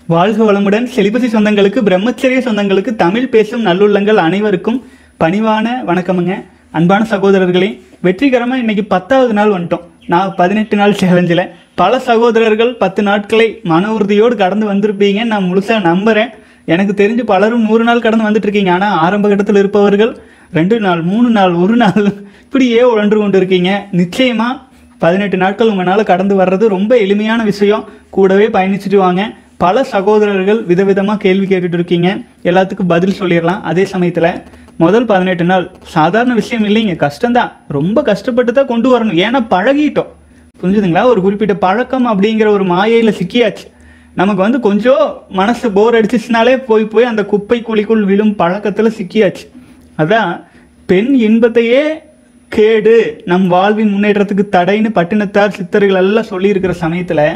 வாழ்க வளமுடன் செலிபசி சொந்தங்களுக்கு பிரம்மச்சரிய சொந்தங்களுக்கு தமிழ் பேசும் நல்லுள்ளங்கள் அனைவருக்கும் பணிவான வணக்கமுங்க அன்பான சகோதரர்களே வெற்றிகரமாக இன்னைக்கு பத்தாவது நாள் வந்துட்டோம் நான் பதினெட்டு நாள் சேலஞ்சில் பல சகோதரர்கள் பத்து நாட்களை மன உறுதியோடு கடந்து வந்திருப்பீங்க நான் முழுசாக நம்புகிறேன் எனக்கு தெரிஞ்சு பலரும் நூறு நாள் கடந்து வந்துட்டு இருக்கீங்க ஆனால் ஆரம்ப கட்டத்தில் இருப்பவர்கள் ரெண்டு நாள் மூணு நாள் ஒரு நாள் இப்படியே உழன்று கொண்டு இருக்கீங்க நிச்சயமாக பதினெட்டு நாட்கள் உங்களால் கடந்து வர்றது ரொம்ப எளிமையான விஷயம் கூடவே பயணிச்சுட்டு வாங்க பல சகோதரர்கள் விதவிதமாக கேள்வி கேட்டுட்டு இருக்கீங்க எல்லாத்துக்கும் பதில் சொல்லிடலாம் அதே சமயத்தில் முதல் பதினெட்டு நாள் சாதாரண விஷயம் இல்லைங்க கஷ்டம்தான் ரொம்ப கஷ்டப்பட்டு தான் கொண்டு வரணும் ஏன்னா பழகிட்டோம் புரிஞ்சுதுங்களா ஒரு குறிப்பிட்ட பழக்கம் அப்படிங்கிற ஒரு மாயையில் சிக்கியாச்சு நமக்கு வந்து கொஞ்சம் மனசு போர் அடிச்சிச்சுனாலே போய் போய் அந்த குப்பை குழிக்குள் விழும் பழக்கத்தில் சிக்கியாச்சு அதான் பெண் இன்பத்தையே கேடு நம் வாழ்வின் முன்னேற்றத்துக்கு தடைன்னு பட்டினத்தார் சித்தர்கள் எல்லாம் சொல்லியிருக்கிற சமயத்தில்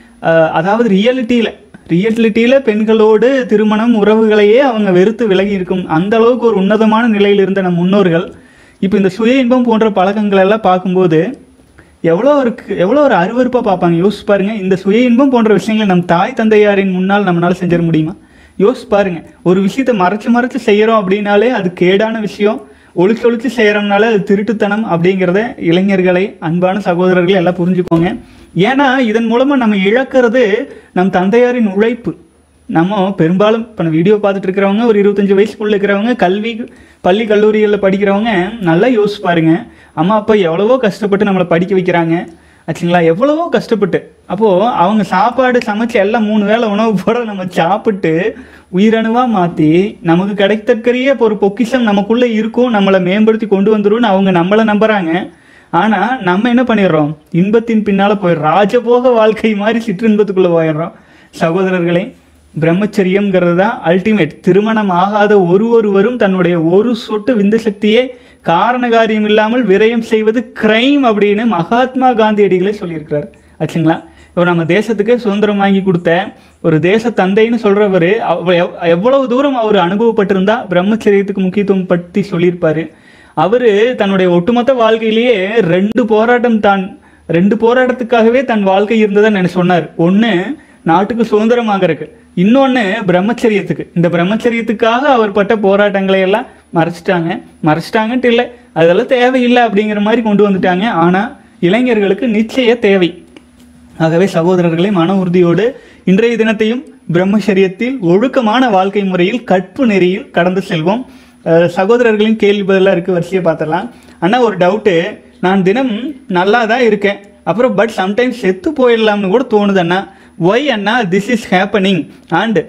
அதாவது ரியாலிட்டியில் ரியாலிட்டியில் பெண்களோடு திருமணம் உறவுகளையே அவங்க வெறுத்து விலகி இருக்கும் அந்த அளவுக்கு ஒரு உன்னதமான நிலையில் இருந்த நம் முன்னோர்கள் இப்போ இந்த சுய இன்பம் போன்ற பழக்கங்கள் எல்லாம் பார்க்கும்போது எவ்வளோ இருக்கு எவ்வளோ ஒரு அருவருப்பாக பார்ப்பாங்க யோசிச்சு பாருங்க இந்த சுய இன்பம் போன்ற விஷயங்களை நம் தாய் தந்தையாரின் முன்னால் நம்மளால செஞ்சிட முடியுமா யோசிச்சு பாருங்க ஒரு விஷயத்தை மறைச்சு மறைச்சு செய்கிறோம் அப்படின்னாலே அது கேடான விஷயம் ஒளிச்சு ஒளிச்சு செய்கிறோம்னால அது திருட்டுத்தனம் அப்படிங்கிறத இளைஞர்களை அன்பான சகோதரர்களை எல்லாம் புரிஞ்சுக்கோங்க ஏன்னா இதன் மூலமாக நம்ம இழக்கிறது நம் தந்தையாரின் உழைப்பு நம்ம பெரும்பாலும் இப்போ வீடியோ பார்த்துட்டு இருக்கிறவங்க ஒரு இருபத்தஞ்சு வயசுக்குள்ள இருக்கிறவங்க கல்வி பள்ளி கல்லூரிகளில் படிக்கிறவங்க நல்லா யோசிச்சு பாருங்க அம்மா அப்பா எவ்வளவோ கஷ்டப்பட்டு நம்மளை படிக்க வைக்கிறாங்க ஆச்சுங்களா எவ்வளவோ கஷ்டப்பட்டு அப்போது அவங்க சாப்பாடு சமைச்சு எல்லாம் மூணு வேளை உணவு போட நம்ம சாப்பிட்டு உயிரணுவாக மாற்றி நமக்கு கிடைத்தக்கரிய ஒரு பொக்கிஷம் நமக்குள்ளே இருக்கும் நம்மளை மேம்படுத்தி கொண்டு வந்துரும்னு அவங்க நம்மளை நம்புகிறாங்க ஆனால் நம்ம என்ன பண்ணிடுறோம் இன்பத்தின் பின்னால் போய் ராஜபோக வாழ்க்கை மாதிரி சிற்றின்பத்துக்குள்ளே போயிடுறோம் சகோதரர்களே பிரம்மச்சரியம்ங்கிறது தான் அல்டிமேட் திருமணம் ஆகாத ஒரு ஒருவரும் தன்னுடைய ஒரு சொட்டு விந்து சக்தியை காரண காரியம் இல்லாமல் விரயம் செய்வது கிரைம் அப்படின்னு மகாத்மா காந்தியடிகளே சொல்லியிருக்கிறார் ஆச்சுங்களா இப்போ நம்ம தேசத்துக்கு சுதந்திரம் வாங்கி கொடுத்த ஒரு தேச தந்தைன்னு சொல்றவர் எவ்வளவு தூரம் அவர் அனுபவப்பட்டிருந்தா பிரம்மச்சரியத்துக்கு முக்கியத்துவம் பற்றி சொல்லியிருப்பாரு அவரு தன்னுடைய ஒட்டுமொத்த வாழ்க்கையிலேயே ரெண்டு போராட்டம் தான் ரெண்டு போராட்டத்துக்காகவே தன் வாழ்க்கை இருந்ததை நான் சொன்னார் ஒன்று நாட்டுக்கு சுதந்திரமாகறதுக்கு இன்னொன்று பிரம்மச்சரியத்துக்கு இந்த பிரம்மச்சரியத்துக்காக அவர் பட்ட போராட்டங்களை எல்லாம் மறைச்சிட்டாங்க மறைச்சிட்டாங்கன்ட்டு இல்லை அதெல்லாம் தேவையில்லை அப்படிங்கிற மாதிரி கொண்டு வந்துட்டாங்க ஆனால் இளைஞர்களுக்கு நிச்சய தேவை ஆகவே சகோதரர்களே மன உறுதியோடு இன்றைய தினத்தையும் பிரம்மச்சரியத்தில் ஒழுக்கமான வாழ்க்கை முறையில் கற்பு நெறியில் கடந்து செல்வோம் அஹ் சகோதரர்களின் கேள்வி பதிலாக இருக்குது வரிசையை பார்த்துடலாம் அண்ணா ஒரு டவுட்டு நான் தினம் நல்லா தான் இருக்கேன் அப்புறம் பட் சம்டைம்ஸ் செத்து போயிடலாம்னு கூட தோணுது அண்ணா ஒய் அண்ணா திஸ் இஸ் ஹேப்பனிங் அண்ட்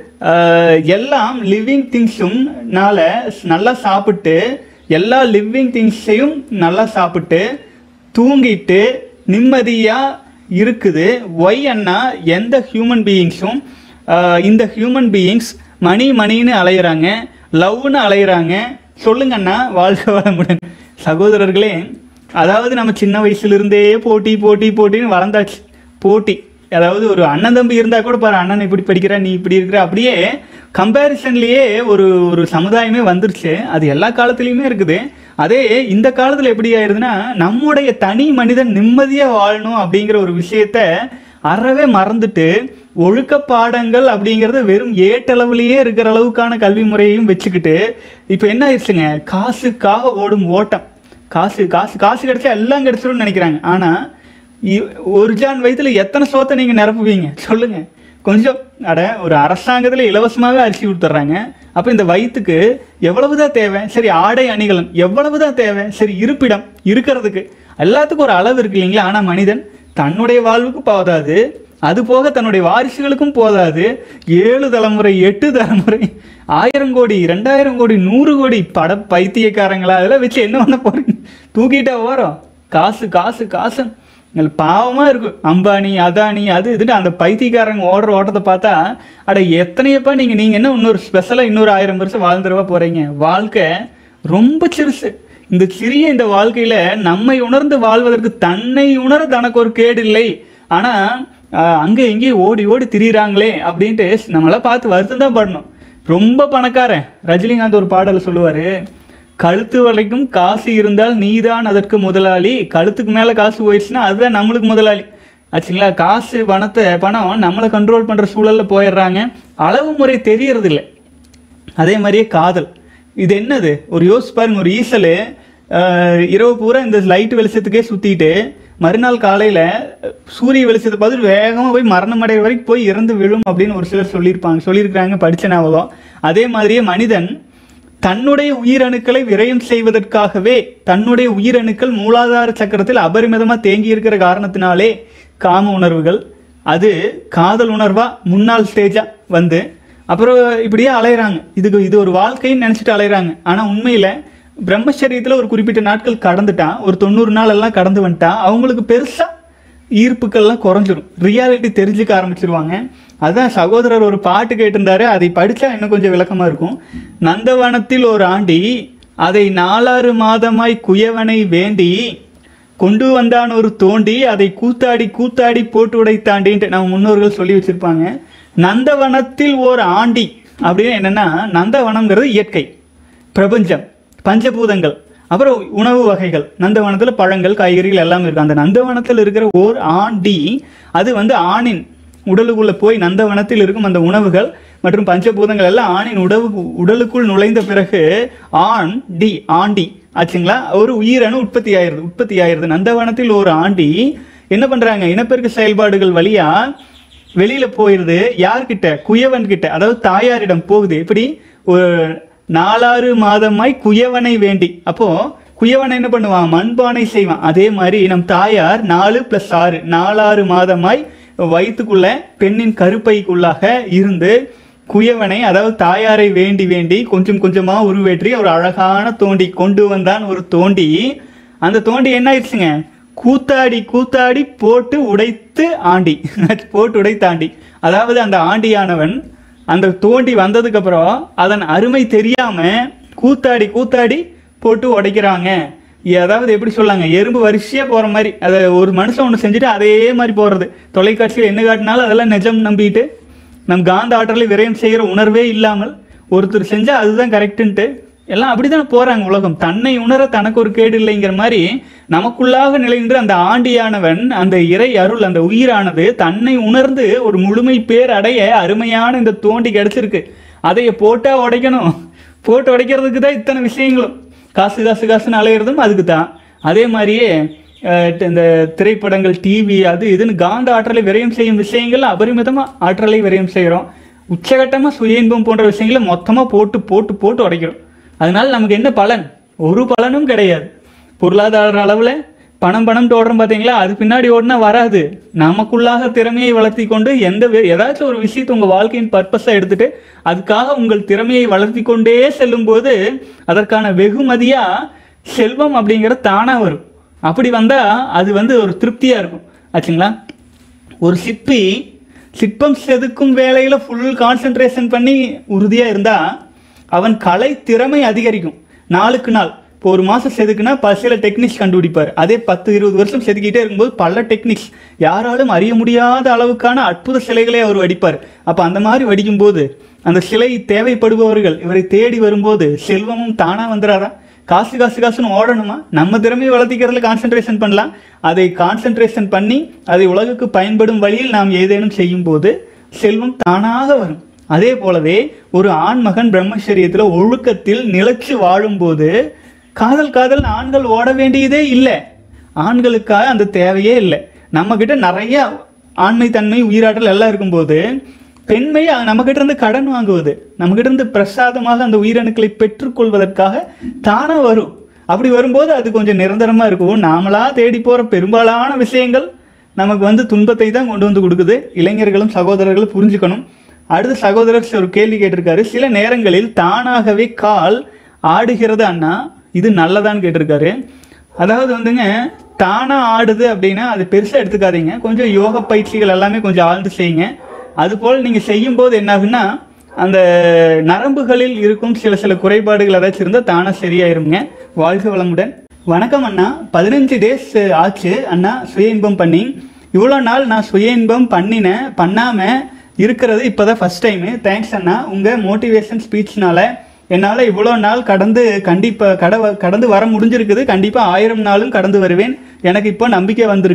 எல்லாம் லிவிங் திங்ஸும் நால நல்லா சாப்பிட்டு எல்லா லிவிங் திங்ஸையும் நல்லா சாப்பிட்டு தூங்கிட்டு நிம்மதியாக இருக்குது ஒய் அண்ணா எந்த ஹியூமன் பீயிங்ஸும் இந்த ஹியூமன் பீயிங்ஸ் மணி மணின்னு அலையிறாங்க லவ்னு அலையிறாங்க சொல்லுங்க அண்ணா வாழ்க வளமுடன் சகோதரர்களே அதாவது நம்ம சின்ன வயசுலேருந்தே போட்டி போட்டி போட்டின்னு வளர்ந்தாச்சு போட்டி அதாவது ஒரு அண்ணன் தம்பி இருந்தால் கூட பாரு அண்ணன் இப்படி படிக்கிற நீ இப்படி இருக்கிற அப்படியே கம்பேரிசன்லேயே ஒரு ஒரு சமுதாயமே வந்துருச்சு அது எல்லா காலத்துலேயுமே இருக்குது அதே இந்த காலத்தில் எப்படி ஆயிடுதுன்னா நம்முடைய தனி மனிதன் நிம்மதியாக வாழணும் அப்படிங்கிற ஒரு விஷயத்த அறவே மறந்துட்டு ஒழுக்க பாடங்கள் அப்படிங்கிறது வெறும் ஏட்டளவுலேயே இருக்கிற அளவுக்கான கல்வி முறையையும் வச்சுக்கிட்டு இப்போ என்ன ஆயிடுச்சுங்க காசுக்காக ஓடும் ஓட்டம் காசு காசு காசு கிடைச்சா எல்லாம் கிடைச்சிடும்னு நினைக்கிறாங்க ஆனால் ஒரு ஜான் வயதில் எத்தனை சோத்தை நீங்கள் நிரப்புவீங்க சொல்லுங்க கொஞ்சம் அட ஒரு அரசாங்கத்தில் இலவசமாகவே அரிசி கொடுத்துட்றாங்க அப்போ இந்த வயிற்றுக்கு எவ்வளவுதான் தேவை சரி ஆடை அணிகலன் எவ்வளவுதான் தேவை சரி இருப்பிடம் இருக்கிறதுக்கு எல்லாத்துக்கும் ஒரு அளவு இருக்கு இல்லைங்களா ஆனால் மனிதன் தன்னுடைய வாழ்வுக்கு போதாது அது போக தன்னுடைய வாரிசுகளுக்கும் போதாது ஏழு தலைமுறை எட்டு தலைமுறை ஆயிரம் கோடி ரெண்டாயிரம் கோடி நூறு கோடி பட பைத்தியக்காரங்களா அதெல்லாம் வச்சு என்ன பண்ண போறீங்க தூக்கிட்டா ஓரம் காசு காசு காசு எங்களுக்கு பாவமாக இருக்கும் அம்பானி அதானி அது இதுன்னு அந்த பைத்தியக்காரங்க ஓடுற ஓட்டத்தை பார்த்தா அட எத்தனையப்பா நீங்கள் நீங்கள் என்ன இன்னொரு ஸ்பெஷலாக இன்னொரு ஆயிரம் வருஷம் வாழ்ந்துருவா போகிறீங்க வாழ்க்கை ரொம்ப சிறுசு இந்த சிறிய இந்த வாழ்க்கையில் நம்மை உணர்ந்து வாழ்வதற்கு தன்னை உணர தனக்கு ஒரு கேடு இல்லை ஆனால் அங்கே எங்கேயும் ஓடி ஓடி திரியிறாங்களே அப்படின்ட்டு நம்மளாம் பார்த்து வருத்தம் தான் படணும் ரொம்ப பணக்காரன் ரஜினிகாந்த் ஒரு பாடல் சொல்லுவார் கழுத்து வரைக்கும் காசு இருந்தால் நீதான் அதற்கு முதலாளி கழுத்துக்கு மேலே காசு போயிடுச்சுன்னா அதுதான் நம்மளுக்கு முதலாளி ஆச்சுங்களா காசு பணத்தை பணம் நம்மளை கண்ட்ரோல் பண்ணுற சூழலில் போயிடுறாங்க அளவு முறை தெரியறதில்ல அதே மாதிரியே காதல் இது என்னது ஒரு யோசிச்சு பாருங்க ஒரு ஈசல் அஹ், இரவு பூரா இந்த லைட் வெளிச்சத்துக்கே சுற்றிட்டு மறுநாள் காலையில் சூரிய வெளிச்சத்தை பார்த்துட்டு வேகமாக போய் மரணம் அடைகிற வரைக்கும் போய் இறந்து விழும் அப்படின்னு ஒரு சிலர் சொல்லியிருப்பாங்க சொல்லியிருக்கிறாங்க படித்த ஞாபகம் அதே மாதிரியே மனிதன் தன்னுடைய உயிரணுக்களை விரயம் செய்வதற்காகவே தன்னுடைய உயிரணுக்கள் மூலாதார சக்கரத்தில் அபரிமிதமா தேங்கி இருக்கிற காரணத்தினாலே காம உணர்வுகள் அது காதல் உணர்வா முன்னாள் ஸ்டேஜா வந்து அப்புறம் இப்படியே அலையறாங்க இதுக்கு இது ஒரு வாழ்க்கைன்னு நினைச்சிட்டு அலையறாங்க ஆனா உண்மையில பிரம்மச்சரியத்துல ஒரு குறிப்பிட்ட நாட்கள் கடந்துட்டான் ஒரு தொண்ணூறு நாள் எல்லாம் கடந்து வந்துட்டான் அவங்களுக்கு பெருசா ஈர்ப்புக்கள்லாம் குறைஞ்சிரும் ரியாலிட்டி தெரிஞ்சுக்க ஆரம்பிச்சிருவாங்க அதான் சகோதரர் ஒரு பாட்டு கேட்டிருந்தாரு அதை படிச்சா இன்னும் கொஞ்சம் விளக்கமா இருக்கும் நந்தவனத்தில் ஒரு ஆண்டி அதை நாலாறு மாதமாய் குயவனை வேண்டி கொண்டு வந்தான் ஒரு தோண்டி அதை கூத்தாடி கூத்தாடி போட்டு உடைத்தாண்டின்ட்டு நம்ம முன்னோர்கள் சொல்லி வச்சிருப்பாங்க நந்தவனத்தில் ஒரு ஆண்டி அப்படின்னு என்னன்னா நந்தவனம்ங்கிறது இயற்கை பிரபஞ்சம் பஞ்சபூதங்கள் அப்புறம் உணவு வகைகள் நந்தவனத்தில் பழங்கள் காய்கறிகள் எல்லாமே இருக்கு அந்த நந்தவனத்தில் இருக்கிற ஓர் ஆண்டி அது வந்து ஆணின் உடலுக்குள்ள போய் நந்தவனத்தில் இருக்கும் அந்த உணவுகள் மற்றும் பஞ்சபூதங்கள் எல்லாம் ஆணின் உடவு உடலுக்குள் நுழைந்த பிறகு ஆண் டி ஆண்டி ஆச்சுங்களா ஒரு உயிரணு உற்பத்தி ஆயிருது உற்பத்தி ஆயிருது நந்தவனத்தில் ஒரு ஆண்டி என்ன பண்றாங்க இனப்பெருக்க செயல்பாடுகள் வழியா வெளியில போயிருது யார்கிட்ட குயவன் கிட்ட அதாவது தாயாரிடம் போகுது எப்படி ஒரு நாலாறு மாதமாய் குயவனை வேண்டி அப்போ குயவன் என்ன பண்ணுவான் மண்பானை செய்வான் அதே மாதிரி நம் தாயார் நாலு பிளஸ் ஆறு நாலாறு மாதமாய் வயிற்றுக்குள்ள பெண்ணின் கருப்பைக்குள்ளாக இருந்து குயவனை அதாவது தாயாரை வேண்டி வேண்டி கொஞ்சம் கொஞ்சமா உருவேற்றி ஒரு அழகான தோண்டி கொண்டு வந்தான் ஒரு தோண்டி அந்த தோண்டி என்ன ஆயிடுச்சுங்க கூத்தாடி கூத்தாடி போட்டு உடைத்து ஆண்டி போட்டு உடைத்தாண்டி அதாவது அந்த ஆண்டியானவன் அந்த தோண்டி வந்ததுக்கு அப்புறம் அதன் அருமை தெரியாம கூத்தாடி கூத்தாடி போட்டு உடைக்கிறாங்க அதாவது எப்படி சொல்லாங்க எறும்பு வரிசையா போற மாதிரி அதை ஒரு மனுஷன் ஒன்று செஞ்சுட்டு அதே மாதிரி போறது தொலைக்காட்சியில் என்ன காட்டினாலும் அதெல்லாம் நிஜம் நம்பிட்டு நம் காந்த ஆற்றலை விரயம் செய்கிற உணர்வே இல்லாமல் ஒருத்தர் செஞ்சா அதுதான் கரெக்டுன்ட்டு எல்லாம் அப்படிதான் போறாங்க உலகம் தன்னை உணர தனக்கு ஒரு கேடு இல்லைங்கிற மாதிரி நமக்குள்ளாக நிலைநின்று அந்த ஆண்டியானவன் அந்த இறை அருள் அந்த உயிரானது தன்னை உணர்ந்து ஒரு முழுமை பேர் அடைய அருமையான இந்த தோண்டி கிடைச்சிருக்கு அதைய போட்டா உடைக்கணும் போட்டு உடைக்கிறதுக்கு தான் இத்தனை விஷயங்களும் காசு காசு காசுன்னு அலையிறதும் அதுக்கு தான் அதே மாதிரியே அஹ், இந்த திரைப்படங்கள் டிவி அது இதுன்னு காந்த ஆற்றலை விரயம் செய்யும் விஷயங்கள் அபரிமிதமா ஆற்றலை விரயம் செய்கிறோம் உச்சகட்டமாக சுய இன்பம் போன்ற விஷயங்களை மொத்தமாக போட்டு போட்டு போட்டு உடைக்கிறோம் அதனால நமக்கு என்ன பலன் ஒரு பலனும் கிடையாது பொருளாதார அளவில் பணம் பணம் ஓடுறோம் பார்த்தீங்களா அது பின்னாடி ஓடினா வராது நமக்குள்ளாக திறமையை வளர்த்தி கொண்டு எந்த வே- ஏதாச்சும் ஒரு விஷயத்தை உங்கள் வாழ்க்கையின் பர்பஸாக எடுத்துட்டு அதுக்காக உங்கள் திறமையை வளர்த்தி கொண்டே செல்லும்போது அதற்கான வெகுமதியா செல்வம் அப்படிங்கிறது தானா வரும் அப்படி வந்தா அது வந்து ஒரு திருப்தியா இருக்கும் ஆச்சுங்களா ஒரு சிற்பி சிற்பம் செதுக்கும் வேலையில ஃபுல் கான்சென்ட்ரேஷன் பண்ணி உறுதியா இருந்தா அவன் கலை திறமை அதிகரிக்கும் நாளுக்கு நாள் இப்போ ஒரு மாசம் செதுக்குனா ப- சில டெக்னிக்ஸ் கண்டுபிடிப்பார் அதே பத்து இருபது வருஷம் செதுக்கிட்டே இருக்கும்போது பல டெக்னிக்ஸ் யாராலும் அறிய முடியாத அளவுக்கான அற்புத சிலைகளை அவர் வடிப்பார் அப்ப அந்த மாதிரி வடிக்கும் போது அந்த சிலை தேவைப்படுபவர்கள் இவரை தேடி வரும்போது செல்வமும் தானா வந்துடாதா காசு காசு காசுன்னு ஓடணுமா நம்ம திறமையை வளர்த்திக்கிறதுல கான்சென்ட்ரேஷன் பண்ணலாம் அதை கான்சென்ட்ரேஷன் பண்ணி அதை உலகுக்கு பயன்படும் வழியில் நாம் ஏதேனும் செய்யும் போது செல்வம் தானாக வரும் அதே போலவே ஒரு ஆண்மகன் பிரம்மச்சரியத்துல ஒழுக்கத்தில் நிலைச்சு வாழும்போது காதல் காதல் ஆண்கள் ஓட வேண்டியதே இல்லை ஆண்களுக்காக அந்த தேவையே இல்லை நம்ம கிட்ட நிறைய ஆண்மை தன்மை உயிராற்றல் எல்லாம் இருக்கும்போது பெண்மை அது நம்ம கிட்ட இருந்து கடன் வாங்குவது நம்ம கிட்ட இருந்து பிரசாதமாக அந்த உயிரணுக்களை பெற்றுக்கொள்வதற்காக தானா வரும் அப்படி வரும்போது அது கொஞ்சம் நிரந்தரமா இருக்கும் நாமளா தேடி போற பெரும்பாலான விஷயங்கள் நமக்கு வந்து துன்பத்தை தான் கொண்டு வந்து கொடுக்குது இளைஞர்களும் சகோதரர்களும் புரிஞ்சுக்கணும் அடுத்த சகோதரர் ஒரு கேள்வி கேட்டிருக்காரு சில நேரங்களில் தானாகவே கால் ஆடுகிறது அண்ணா இது நல்லதான்னு கேட்டிருக்காரு அதாவது வந்துங்க தானா ஆடுது அப்படின்னா அது பெருசா எடுத்துக்காதீங்க கொஞ்சம் யோக பயிற்சிகள் எல்லாமே கொஞ்சம் ஆழ்ந்து செய்யுங்க அதுபோல் நீங்க செய்யும் போது என்ன ஆகுன்னா அந்த நரம்புகளில் இருக்கும் சில சில குறைபாடுகள் ஏதாச்சும் இருந்தால் தானா சரியாயிருங்க வாழ்க வளமுடன் வணக்கம் அண்ணா பதினஞ்சு டேஸ் ஆச்சு அண்ணா சுய இன்பம் பண்ணி இவ்வளோ நாள் நான் சுய இன்பம் பண்ணினேன் பண்ணாம இருக்கிறது இப்போதான் ஃபர்ஸ்ட் டைமு தேங்க்ஸ் அண்ணா உங்கள் மோட்டிவேஷன் ஸ்பீச்னால என்னால் இவ்வளோ நாள் கடந்து கண்டிப்பாக கட கடந்து வர முடிஞ்சிருக்குது கண்டிப்பாக ஆயிரம் நாளும் கடந்து வருவேன் எனக்கு இப்போ நம்பிக்கை வந்திருக்கு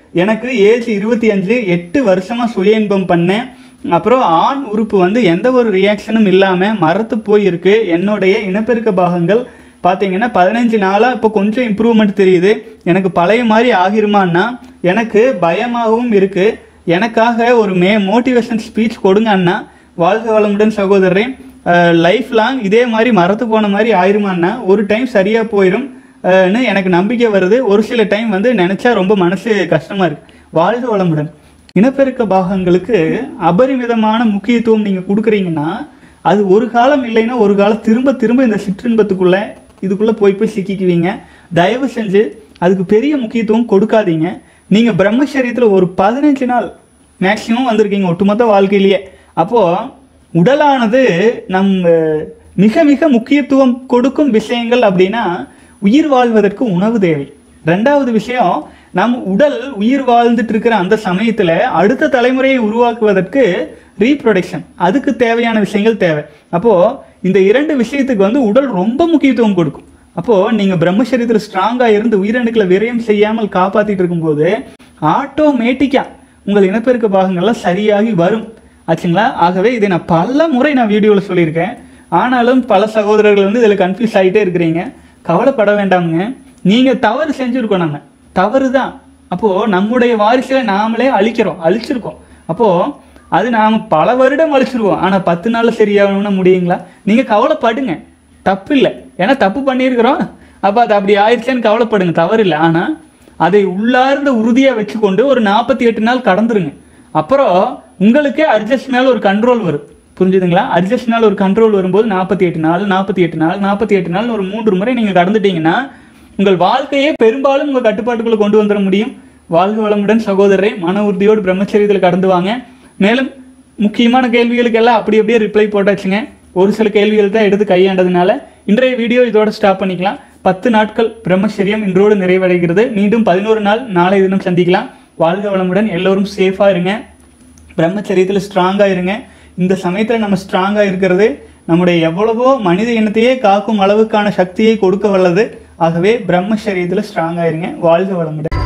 எனக்கு ஏஜ் இருபத்தி அஞ்சு எட்டு வருஷமா சுய இன்பம் பண்ணேன் அப்புறம் ஆண் உறுப்பு வந்து எந்த ஒரு ரியாக்ஷனும் இல்லாமல் மரத்து போயிருக்கு என்னுடைய இனப்பெருக்க பாகங்கள் பார்த்தீங்கன்னா பதினஞ்சு நாளாக இப்போ கொஞ்சம் இம்ப்ரூவ்மெண்ட் தெரியுது எனக்கு பழைய மாதிரி ஆகிருமான்னா எனக்கு பயமாகவும் இருக்குது எனக்காக ஒரு மே மோட்டிவேஷன் ஸ்பீச் கொடுங்க அண்ணா வாழ்க வளமுடன் சகோதரரே லைஃப் லாங் இதே மாதிரி மரத்து போன மாதிரி ஆயிருமான்னா ஒரு டைம் சரியாக போயிடும் அஹ், ன்னு எனக்கு நம்பிக்கை வருது ஒரு சில டைம் வந்து நினச்சா ரொம்ப மனசு கஷ்டமாக இருக்கு வாழ்க வளமுடன் இனப்பெருக்க பாகங்களுக்கு அபரிமிதமான முக்கியத்துவம் நீங்கள் கொடுக்குறீங்கன்னா அது ஒரு காலம் இல்லைன்னா ஒரு காலம் திரும்ப திரும்ப இந்த சிற்றின்பத்துக்குள்ள இதுக்குள்ளே போய் போய் சிக்கிக்குவீங்க தயவு செஞ்சு அதுக்கு பெரிய முக்கியத்துவம் கொடுக்காதீங்க நீங்கள் பிரம்மச்சரியத்தில் ஒரு பதினஞ்சு நாள் மேக்ஸிமம் வந்திருக்கீங்க ஒட்டுமொத்த வாழ்க்கையிலேயே அப்போது உடலானது நம்ம மிக மிக முக்கியத்துவம் கொடுக்கும் விஷயங்கள் அப்படின்னா உயிர் வாழ்வதற்கு உணவு தேவை ரெண்டாவது விஷயம் நம் உடல் உயிர் வாழ்ந்துட்டு இருக்கிற அந்த சமயத்தில் அடுத்த தலைமுறையை உருவாக்குவதற்கு ரீப்ரொடக்ஷன் அதுக்கு தேவையான விஷயங்கள் தேவை அப்போது இந்த இரண்டு விஷயத்துக்கு வந்து உடல் ரொம்ப முக்கியத்துவம் கொடுக்கும் அப்போது நீங்கள் பிரம்மச்சரியத்தில் ஸ்ட்ராங்காக இருந்து உயிரணுக்களை விரயம் செய்யாமல் காப்பாற்றிட்டு இருக்கும்போது ஆட்டோமேட்டிக்காக உங்கள் இனப்பெருக்க பாகங்கள்லாம் சரியாகி வரும் ஆச்சுங்களா ஆகவே இதை நான் பல முறை நான் வீடியோவில் சொல்லியிருக்கேன் ஆனாலும் பல சகோதரர்கள் வந்து இதில் கன்ஃபியூஸ் ஆகிட்டே இருக்கிறீங்க கவலைப்பட வேண்டாமுங்க நீங்கள் தவறு செஞ்சுருக்கோம் நம்ம தவறு தான் அப்போது நம்முடைய வாரிசுகளை நாமளே அழிக்கிறோம் அழிச்சிருக்கோம் அப்போது அது நாம் பல வருடம் அழிச்சிருவோம் ஆனால் பத்து நாளில் சரியாகணும்னா முடியுங்களா நீங்கள் கவலைப்படுங்க தப்பு இல்லை ஏன்னா தப்பு பண்ணியிருக்கிறோம் அப்போ அது அப்படி ஆயிடுச்சேன்னு கவலைப்படுங்க தவறு இல்லை ஆனால் அதை உள்ளார்ந்த உறுதியாக வச்சுக்கொண்டு ஒரு நாற்பத்தி எட்டு நாள் கடந்துருங்க அப்புறம் உங்களுக்கே அட்ஜஸ்ட் மேலே ஒரு கண்ட்ரோல் வரும் புரிஞ்சுதுங்களா அட்ஜஸ்ட் மேலே ஒரு கண்ட்ரோல் வரும்போது நாற்பத்தி எட்டு நாள் நாற்பத்தி எட்டு நாள் நாற்பத்தி எட்டு நாள் ஒரு மூன்று முறை நீங்கள் கடந்துட்டீங்கன்னா உங்கள் வாழ்க்கையே பெரும்பாலும் உங்கள் கட்டுப்பாட்டுக்குள்ள கொண்டு வந்துட முடியும் வாழ்க வளமுடன் சகோதரரை மன உறுதியோடு பிரம்மச்சரியத்தில் கடந்து வாங்க மேலும் முக்கியமான கேள்விகளுக்கு எல்லாம் அப்படி அப்படியே ரிப்ளை போட்டாச்சுங்க ஒரு சில கேள்விகள் தான் எடுத்து கையாண்டதுனால இன்றைய வீடியோ இதோட ஸ்டாப் பண்ணிக்கலாம் பத்து நாட்கள் பிரம்மச்சரியம் இன்றோடு நிறைவடைகிறது மீண்டும் பதினோரு நாள் நாளை தினம் சந்திக்கலாம் வாழ்க வளமுடன் எல்லோரும் சேஃபாக இருங்க பிரம்மச்சரியத்தில் ஸ்ட்ராங்காக இருங்க இந்த சமயத்தில் நம்ம ஸ்ட்ராங்காக இருக்கிறது நம்முடைய எவ்வளவோ மனித இனத்தையே காக்கும் அளவுக்கான சக்தியை கொடுக்க வல்லது ஆகவே பிரம்மச்சரியத்தில் ஸ்ட்ராங்காக இருங்க வாழ்க வளமுடன்